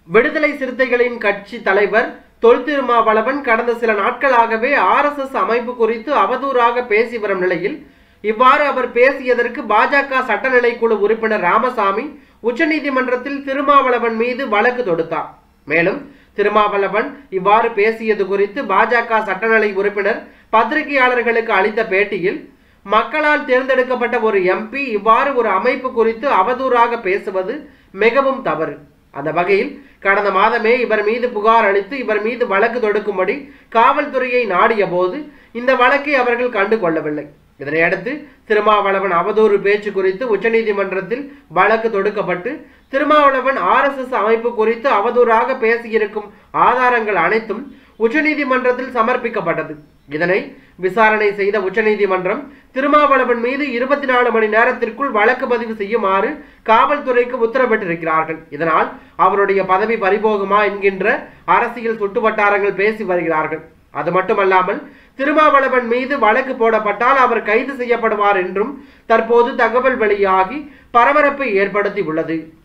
விடுதலை சிறுத்தைகளின் கட்சி தலைவர் தொல் திருமாவளவன் கடந்த சில நாட்களாகவே ஆர்எஸ்எஸ் அமைப்பு குறித்து அவதூறாக பேசி வரும் நிலையில் இவ்வாறு அவர் பேசியதற்கு பாஜக சட்டநிலை குழு உறுப்பினர் ராமசாமி உச்சநீதிமன்றத்தில் திருமாவளவன் மீது வழக்கு தொடுத்தார் மேலும் திருமாவளவன் இவ்வாறு பேசியது குறித்து பாஜக சட்டநிலை உறுப்பினர் பத்திரிகையாளர்களுக்கு அளித்த பேட்டியில் மக்களால் தேர்ந்தெடுக்கப்பட்ட ஒரு எம்பி இவ்வாறு ஒரு அமைப்பு குறித்து அவதூறாக பேசுவது மிகவும் தவறு அந்த வகையில் கடந்த மாதமே இவர் மீது புகார் அளித்து இவர் மீது வழக்கு தொடுக்கும்படி காவல்துறையை நாடிய போது இந்த வழக்கை அவர்கள் கண்டு கொள்ளவில்லை இதனையடுத்து திருமாவளவன் அவதூறு பேச்சு குறித்து உச்சநீதிமன்றத்தில் வழக்கு தொடுக்கப்பட்டு திருமாவளவன் ஆர்எஸ்எஸ் அமைப்பு குறித்து அவதூறாக பேசியிருக்கும் ஆதாரங்கள் அனைத்தும் உச்சநீதிமன்றத்தில் சமர்ப்பிக்கப்பட்டது இதனை விசாரணை செய்த உச்சநீதிமன்றம் திருமாவளவன் மீது இருபத்தி நாலு மணி நேரத்திற்குள் வழக்கு பதிவு செய்யுமாறு காவல்துறைக்கு உத்தரவிட்டிருக்கிறார்கள் இதனால் அவருடைய பதவி பறிபோகுமா என்கின்ற அரசியல் சுட்டு வட்டாரங்கள் பேசி வருகிறார்கள் அது மட்டுமல்லாமல் திருமாவளவன் மீது வழக்கு போடப்பட்டால் அவர் கைது செய்யப்படுவார் என்றும் தற்போது தகவல் வெளியாகி பரபரப்பை ஏற்படுத்தி உள்ளது